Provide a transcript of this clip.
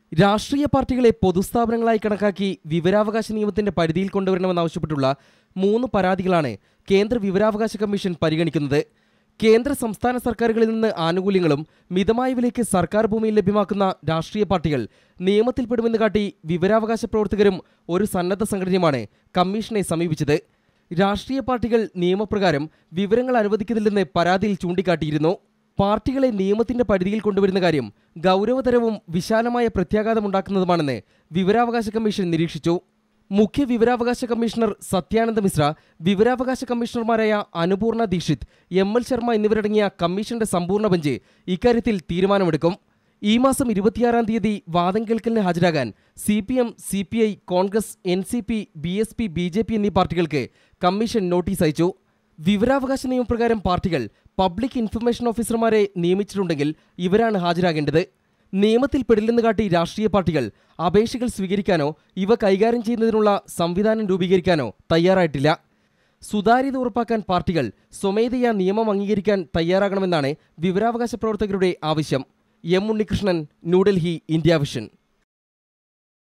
രാഷ്ട്രീയ പാർട്ടികളെ പൊതുസ്ഥാപനങ്ങളായി കണക്കാക്കി വിവരാവകാശ നിയമത്തിന്റെ പരിധിയിൽ കൊണ്ടുവരണമെന്നാവശ്യപ്പെട്ടുള്ള മൂന്ന് പരാതികളാണ് കേന്ദ്ര വിവരാവകാശ കമ്മീഷൻ പരിഗണിക്കുന്നത് കേന്ദ്ര സംസ്ഥാന സർക്കാരുകളിൽ നിന്ന് ആനുകൂല്യങ്ങളും മിതമായ വിലയ്ക്ക് സർക്കാർ ഭൂമിയിൽ ലഭ്യമാക്കുന്ന രാഷ്ട്രീയ പാർട്ടികൾ നിയമത്തിൽപ്പെടുമെന്ന് കാട്ടി വിവരാവകാശ പ്രവർത്തകരും ഒരു സന്നദ്ധ സംഘടനയുമാണ് കമ്മീഷനെ സമീപിച്ചത് രാഷ്ട്രീയ പാർട്ടികൾ നിയമപ്രകാരം വിവരങ്ങൾ അനുവദിക്കുന്നില്ലെന്ന് പരാതിയിൽ ചൂണ്ടിക്കാട്ടിയിരുന്നു പാർട്ടികളെ നിയമത്തിന്റെ പരിധിയിൽ കൊണ്ടുവരുന്ന കാര്യം ഗൗരവതരവും വിശാലമായ പ്രത്യാഘാതമുണ്ടാക്കുന്നതുമാണെന്ന് വിവരാവകാശ കമ്മീഷൻ നിരീക്ഷിച്ചു മുഖ്യ വിവരാവകാശ കമ്മീഷണർ സത്യാനന്ദ മിശ്ര വിവരാവകാശ കമ്മീഷണർമാരായ അനുപൂർണ ദീക്ഷിത് എം എൽ ശർമ്മ എന്നിവരടങ്ങിയ കമ്മീഷന്റെ സമ്പൂർണ്ണ ബെഞ്ച് ഇക്കാര്യത്തിൽ തീരുമാനമെടുക്കും ഈ മാസം ഇരുപത്തിയാറാം തീയതി വാദം കേൾക്കലിന് ഹാജരാകാൻ C P M C P I Congress N C P B S P B J P എന്നീ പാർട്ടികൾക്ക് കമ്മീഷൻ നോട്ടീസ് അയച്ചു വിവരാവകാശ നിയമപ്രകാരം പാർട്ടികൾ പബ്ലിക് ഇൻഫർമേഷൻ ഓഫീസർമാരെ നിയമിച്ചിട്ടുണ്ടെങ്കിൽ ഇവരാണ് ഹാജരാകേണ്ടത് നിയമത്തിൽ പെടില്ലെന്ന് കാട്ടി രാഷ്ട്രീയ പാർട്ടികൾ അപേക്ഷകൾ സ്വീകരിക്കാനോ ഇവ കൈകാര്യം ചെയ്യുന്നതിനുള്ള സംവിധാനം രൂപീകരിക്കാനോ തയ്യാറായിട്ടില്ല സുതാര്യത ഉറപ്പാക്കാൻ പാർട്ടികൾ സ്വമേധയാ നിയമം അംഗീകരിക്കാൻ തയ്യാറാകണമെന്നാണ് വിവരാവകാശ പ്രവർത്തകരുടെ ആവശ്യം M Unnikrishnan New Delhi India vision